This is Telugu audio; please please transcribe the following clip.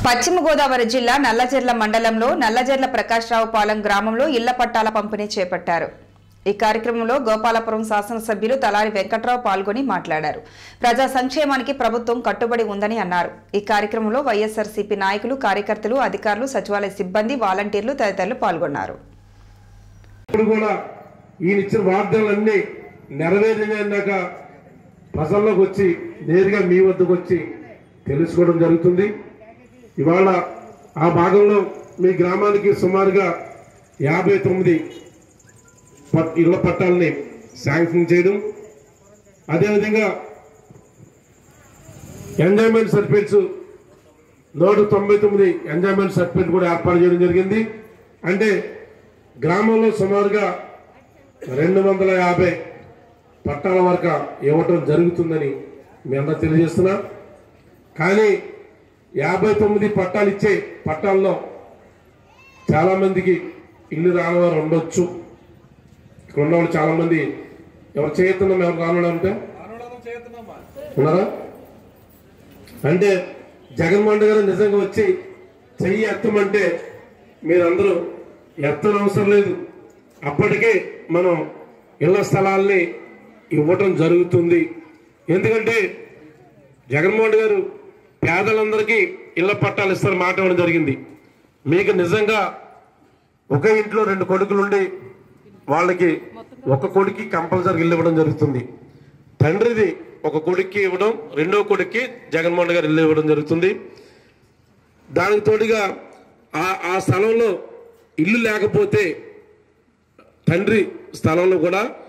పశ్చిమ గోదావరి జిల్లా నల్లజర్ల మండలంలో నల్లజర్ల ప్రకాశ్రావు పాలెం గ్రామంలో ఇళ్ల పట్టాల పంపిణీ చేపట్టారు ఈ కార్యక్రమంలో గోపాలపురం శాసనసభ్యులు తలారి వెంకట్రావు పాల్గొని మాట్లాడారు ప్రజా సంక్షేమానికి ప్రభుత్వం కట్టుబడి ఉందని అన్నారు ఈ కార్యక్రమంలో వైఎస్ఆర్సీపీ నాయకులు కార్యకర్తలు అధికారులు సచివాలయ సిబ్బంది వాలంటీర్లు తదితరులు పాల్గొన్నారు ఇప్పుడు కూడా ఈయన ఇచ్చిన వాగ్దానాలన్నీ నెరవేరినాక ప్రజల్లోకి వచ్చి నేరుగా మీ వద్దకు వచ్చి తెలుసుకోవడం జరుగుతుంది ఇవాళ ఆ భాగంలో మీ గ్రామానికి సుమారుగా యాభై తొమ్మిది పట్- ఇళ్ల పట్టాలని శాంక్షన్ చేయడం అదేవిధంగా ఎంజాయ్మెంట్ సర్టిఫికేట్స్ నూట తొంభై తొమ్మిది ఎంజాయ్మెంట్ సర్టిఫికేట్ కూడా ఏర్పాటు చేయడం జరిగింది అంటే గ్రామంలో సుమారుగా రెండు వందల యాభై పట్టాల వరకు ఇవ్వటం జరుగుతుందని మీ అందరూ తెలియజేస్తున్నా కానీ యాభై తొమ్మిది పట్టాలు ఇచ్చే పట్టాల్లో చాలా మందికి ఇల్లు రాని వారు ఉండొచ్చు ఇక్కడ ఉన్నవాళ్ళు చాలా మంది ఎవరు చేస్తున్నాం ఎవరు రానడం అంటే ఉన్నారా అంటే జగన్మోహన్ రెడ్డి గారు నిజంగా వచ్చి చెయ్యి ఎత్తమంటే మీరందరూ ఎత్తనవసరం లేదు అప్పటికే మనం ఇళ్ల స్థలాల్ని ఇవ్వటం జరుగుతుంది ఎందుకంటే జగన్మోహన్ రెడ్డి గారు పేదలందరికీ ఇళ్ల పట్టాలు ఇస్తారని మాట ఇవ్వడం జరిగింది మీకు నిజంగా ఒక ఇంట్లో రెండు కొడుకులుండి వాళ్ళకి ఒక కొడుకు కంపల్సరీ ఇల్లు ఇవ్వడం జరుగుతుంది తండ్రిది ఒక కొడుక్కి ఇవ్వడం రెండో కొడుక్కి జగన్మోహన్ రెడ్డి గారు ఇల్లు ఇవ్వడం జరుగుతుంది దానికి తోడుగా ఆ ఆ స్థలంలో ఇల్లు లేకపోతే తండ్రి స్థలంలో కూడా